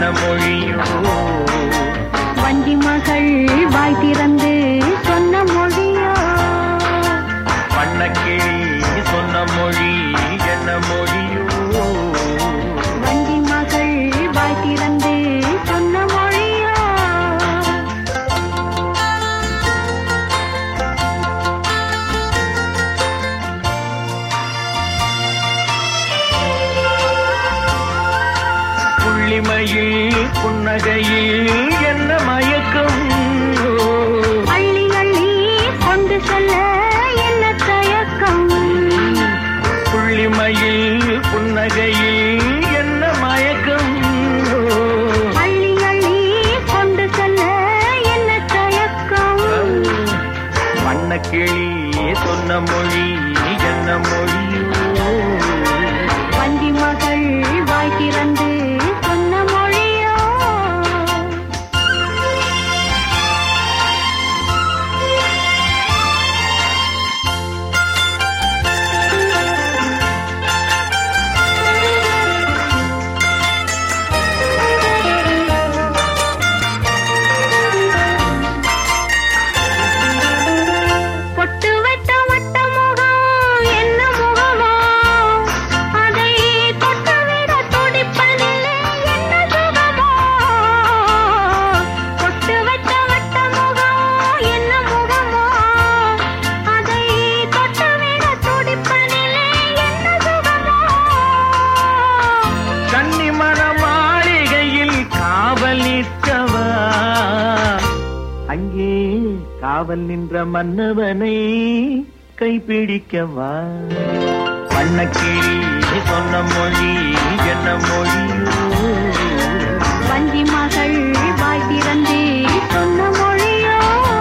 மொழியோ வஞ்சி மகள் வாய் திறந்து சொன்ன மொழியோ பண்ணக்கிளி சொன்ன மொழி என்ன மொழியோ வஞ்சி மகள் வாய் திறந்து சொன்ன மொழியோ புள்ளிமையில் புன்னகையில் என்ன மயக்கம் அள்ளி அள்ளி கொண்டு செல்ல என்ன தயக்கம் புள்ளிமையில் புன்னகையில் என்ன மயக்கம் அள்ளி அள்ளி கொண்டு செல்ல என்ன தயக்கம் வண்ணக்கிளி சொன்ன மொழி என்ன மொழியோ வஞ்சி மகள் வாய் திறந்து சொன்ன மொழியோ பொட்டு வைத்த வட்ட முகம் என்ன முகமோ அதை தொட்டுவிட துடிப்பதில்லை என்ன சுகமோ பொட்டு வைத்த வட்ட முகம் என்ன முகமோ அதை தொட்டுவிட துடிப்பதில்லை என்ன சுகமோ கன்னிமர மாளிகையில் காவல் நிற்கவா அங்கே காவல் நின்ற மன்னவனை கைப்பிடிக்கவா வண்ணக்கிளி சொன்ன மொழி என்ன மொழியோ வஞ்சி மகள் வாய் திறந்து சொன்ன மொழியோ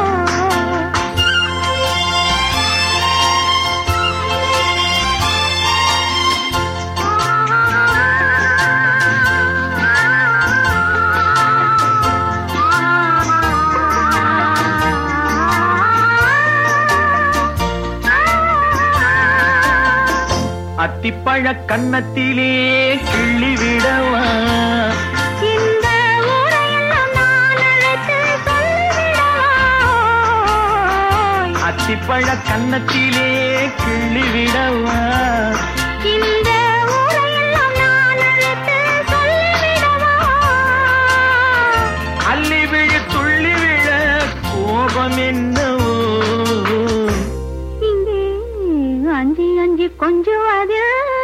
அத்திப்பழ கன்னத்திலே கிள்ளி விடவா இந்த ஊரையெல்லாம் நான் அழைத்து சொல்லிவிடவா அத்திப்பழ கன்னத்திலே கிள்ளி விடவா இந்த ஊரையெல்லாம் நான் அழைத்து சொல்லிவிடவா அள்ளி விழு துள்ளி விழ கோபம் என்னவோ இங்கே அஞ்சி அஞ்சி கொஞ்சுவதில்